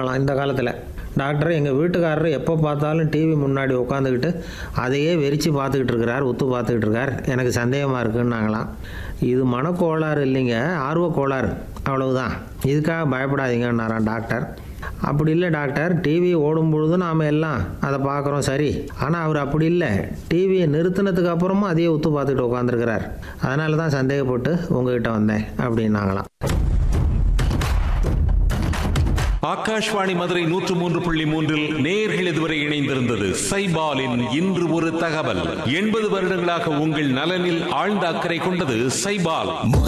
பார்க்கலாம் இந்த காலத்தில் டாக்டர் எங்கள் வீட்டுக்காரர் எப்போ பார்த்தாலும் டிவி முன்னாடி உட்காந்துக்கிட்டு அதையே வெறிச்சு பார்த்துக்கிட்டு இருக்கிறார் உத்து பார்த்துக்கிட்டு இருக்கார் எனக்கு சந்தேகமாக இருக்குன்னாங்களாம் இது மனக்கோளாறு இல்லைங்க ஆர்வக் கோளாறு அவ்வளவுதான் இதுக்காக பயப்படாதீங்கன்னாராம் டாக்டர் அப்படி இல்லை டாக்டர் டிவி ஓடும் பொழுது நாம் எல்லாம் அதை பார்க்குறோம் சரி ஆனால் அவர் அப்படி இல்லை டிவியை நிறுத்தினதுக்கு அப்புறமும் அதையே உத்து பார்த்துக்கிட்டு உட்காந்துருக்கிறார் அதனால தான் சந்தேகப்பட்டு உங்ககிட்ட வந்தேன் அப்படின்னாங்களாம் ஆகாஷ்வாணி மதுரை நூற்று மூன்று புள்ளி மூன்றில் நேர்கள் இதுவரை இணைந்திருந்தது சைபாலின் இன்று ஒரு தகவல் எண்பது வருடங்களாக உங்கள் நலனில் ஆழ்ந்த அக்கறை கொண்டது சைபால் முக